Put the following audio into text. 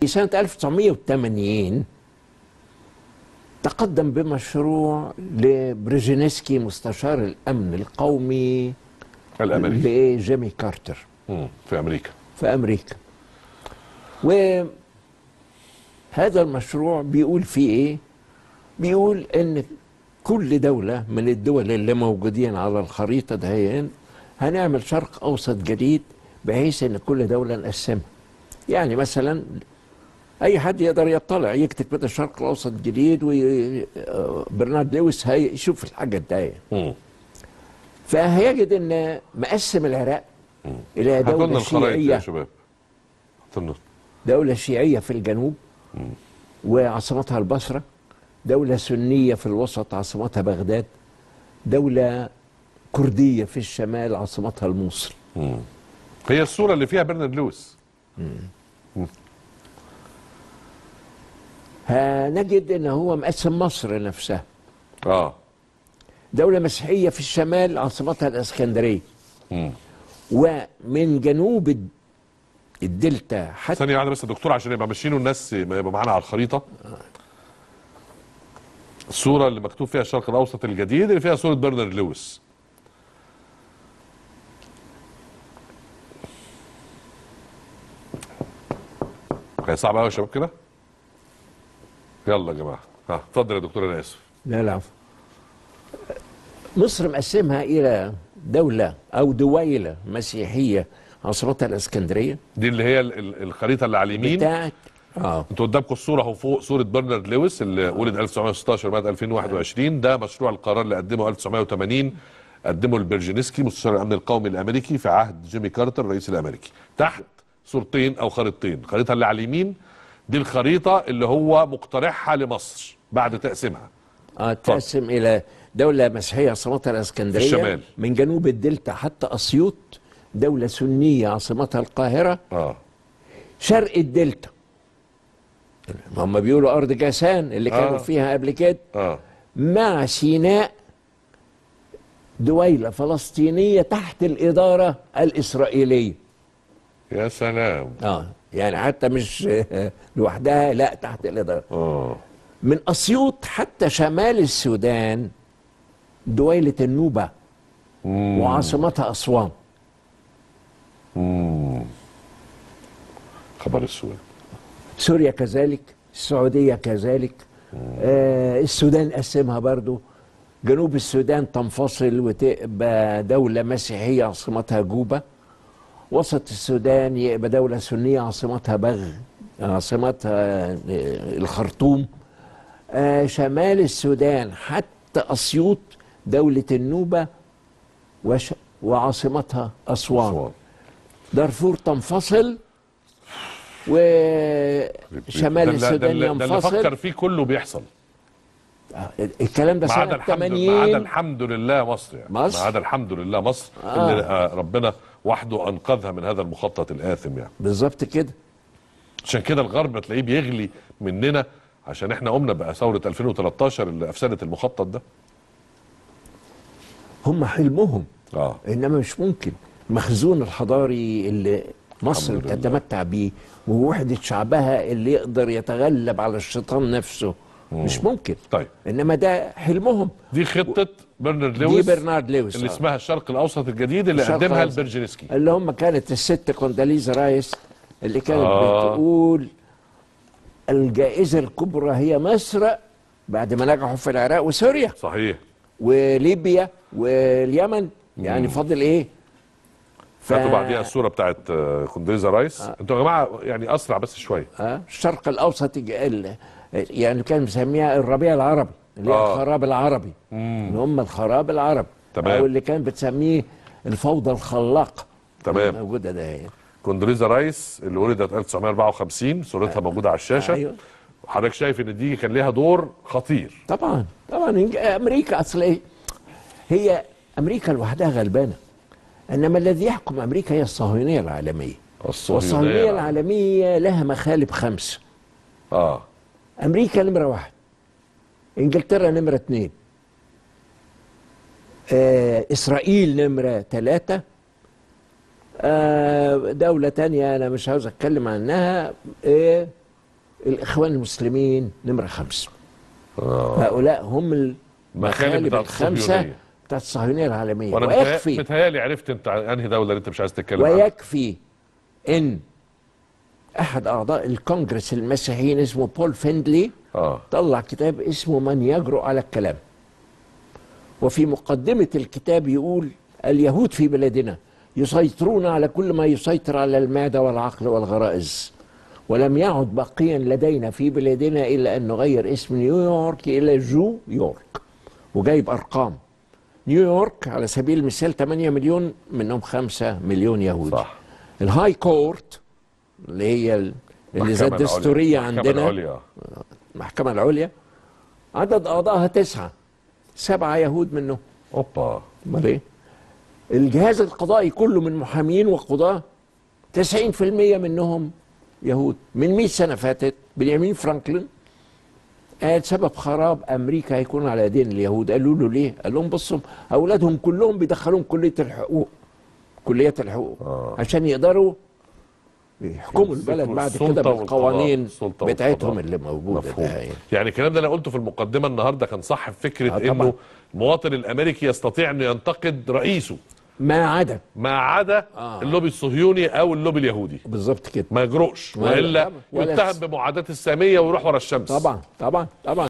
في سنة 1980 تقدم بمشروع لبريجينسكي مستشار الأمن القومي الامريكي لجيمي كارتر مم. في امريكا في أمريكا وهذا المشروع بيقول فيه إيه؟ بيقول إن كل دولة من الدول اللي موجودين على الخريطة دهين هنعمل شرق أوسط جديد بحيث إن كل دولة نقسمها يعني مثلا أي حد يقدر يطلع يكتب كده الشرق الأوسط جديد وبرنارد لويس هيشوف الحاجة دهين مم. فهيجد إن مقسم العراق إلى هاتوا دولة لنا الخرائط يا شيعية شباب هاتوا لنا دولة شيعية في الجنوب وعاصمتها البصرة دولة سنية في الوسط عاصمتها بغداد دولة كردية في الشمال عاصمتها الموصل هي الصوره اللي فيها برنارد لويس هنجد ان هو مقسم مصر نفسها اه دولة مسيحية في الشمال عاصمتها الاسكندرية مم. ومن جنوب الد- الدلتا حتى ثانيه واحده بس يا دكتور عشان يبقى ماشيين والناس يبقى معانا على الخريطه الصوره اللي مكتوب فيها الشرق الاوسط الجديد اللي فيها صوره برنارد لويس هي صعبه قوي يا شباب كده يلا يا جماعه ها اتفضل يا دكتور انا اسف لا لا مصر مقسمها الى دولة او دويلة مسيحية عاصمتها الاسكندرية دي اللي هي ال- ال- الخريطه اللي على اليمين بتاعت اه انتوا قدامكم الصوره اهو فوق صوره برنارد لويس اللي ولد 1916 مات 2021 ده مشروع القرار اللي قدمه 1980 قدمه البرجينسكي مستشار الامن القومي الامريكي في عهد جيمي كارتر الرئيس الامريكي تحت صورتين او خريطتين الخريطه اللي على اليمين دي الخريطه اللي هو مقترحها لمصر بعد تقسيمها اه تقسم الى دولة مسيحية عاصمتها الاسكندرية الشمال. من جنوب الدلتا حتى اسيوط دولة سنية عاصمتها القاهرة اه شرق الدلتا هم بيقولوا ارض جاسان اللي كانوا آه. فيها قبل كده اه مع سيناء دويلة فلسطينية تحت الإدارة الإسرائيلية يا سلام اه يعني حتى مش لوحدها لا تحت الإدارة اه من أسيوط حتى شمال السودان دويلة النوبة وعاصمتها أسوان خبر اسود سوريا كذلك السعودية كذلك آه السودان قسمها برضو جنوب السودان تنفصل وتبقى دولة مسيحية عاصمتها جوبا وسط السودان يبقى دولة سنية عاصمتها بغ عاصمتها آه، الخرطوم آه شمال السودان حتى أسيوط دولة النوبة وش وعاصمتها أسوان أسوان. دارفور تنفصل وشمال ده اللي- ده السودان اللي- ده اللي ينفصل فكر فيه كله بيحصل الكلام ده ما عدا سنة الحمد ما عدا 80 الحمد لله مصر يعني مصر؟ ما عدا الحمد لله مصر آه. اللي آه ربنا وحده انقذها من هذا المخطط الاثم يعني بالظبط كده عشان كده الغرب تلاقيه بيغلي مننا عشان احنا قمنا بقى ثوره 2013 اللي افسدت المخطط ده هم حلمهم اه انما مش ممكن المخزون الحضاري اللي مصر الحمد لله. تتمتع بيه ووحدة شعبها اللي يقدر يتغلب على الشيطان نفسه مش ممكن طيب انما ده حلمهم دي خطه برنارد دي لويس برنارد لويس اللي آه. اسمها الشرق الاوسط الجديد اللي الشرق قدمها الأوسط. البرجينسكي اللي هم كانت الست كونداليزا رايس اللي كانت آه. بتقول الجائزة الكبرى هي مصر بعد ما نجحوا في العراق وسوريا صحيح وليبيا واليمن يعني فاضل ايه ف- فاتوا بعديها الصوره بتاعت آه، كوندريزا رايس انتوا يا جماعه يعني اسرع بس شويه آه، الشرق الاوسط يج- ال- يعني كان مسميها الربيع العربي اللي هي آه. الخراب العربي اللي هم الخراب العربي تمام. او اللي كان بتسميه الفوضى الخلاقه تمام. موجوده ده هي. كوندريزا رايس اللي ولدت 1954 صورتها موجوده على الشاشه أيوة. وحضرتك شايف ان دي كان ليها دور خطير طبعا طبعا إنج- امريكا اصل ايه هي امريكا لوحدها غلبانه انما الذي يحكم امريكا هي الصهيونيه العالميه والصهيونيه العالميه لها مخالب خمسه اه امريكا نمره واحد انجلترا نمره اثنين آه اسرائيل نمره ثلاثه آه دولة تانية أنا مش عاوز أتكلم عنها آه الاخوان المسلمين نمره خمسه هؤلاء هم المخالب بتاعت الخمسه الصهيونية. بتاعت الصهيونيه العالميه وانا ويكفي متهيأ- متهيألي عرفت انت عن انهي دوله اللي انت مش عايز تتكلم عنها ويكفي ان احد اعضاء الكونجرس المسيحيين اسمه بول فيندلي اه طلع كتاب اسمه من يجرؤ على الكلام وفي مقدمة الكتاب يقول اليهود في بلادنا يسيطرون على كل ما يسيطر على المعدة والعقل والغرائز ولم يعد باقيا لدينا في بلادنا إلا أن نغير اسم نيويورك إلى جو يورك وجايب أرقام نيويورك على سبيل المثال 8 مليون منهم 5 مليون يهودي صح. الهاي كورت اللي هي ال- اللي زي المحكمة العليا. الدستورية المحكمة عندنا العليا. المحكمة العليا عدد أعضائها تسعة سبعة يهود منهم اوبا أمال إيه؟ الجهاز القضائي كله من محامين وقضاة 90% منهم يهود من 100 سنة فاتت بنيامين فرانكلين قال سبب خراب أمريكا هيكون على يدين اليهود قالوا له ليه؟ قال لهم بصوا أولادهم كلهم بيدخلوهم كلية الحقوق كلية الحقوق آه. عشان يقدروا يحكموا يمسكوا البلد بعد السلطة كده والقضاء. بالقوانين السلطة بتاعتهم والقضاء. اللي موجودة مفهوم ده يعني. يعني الكلام ده انا قلته في المقدمه النهارده كان صح في فكره آه، طبعاً. انه المواطن الامريكي يستطيع انه ينتقد رئيسه ما عدا ما عدا آه. اللوبي الصهيوني او اللوبي اليهودي بالظبط كده ما يجرؤش ولا- والا ولا- يتهم بمعاداه الساميه ويروح ورا الشمس طبعا طبعا طبعا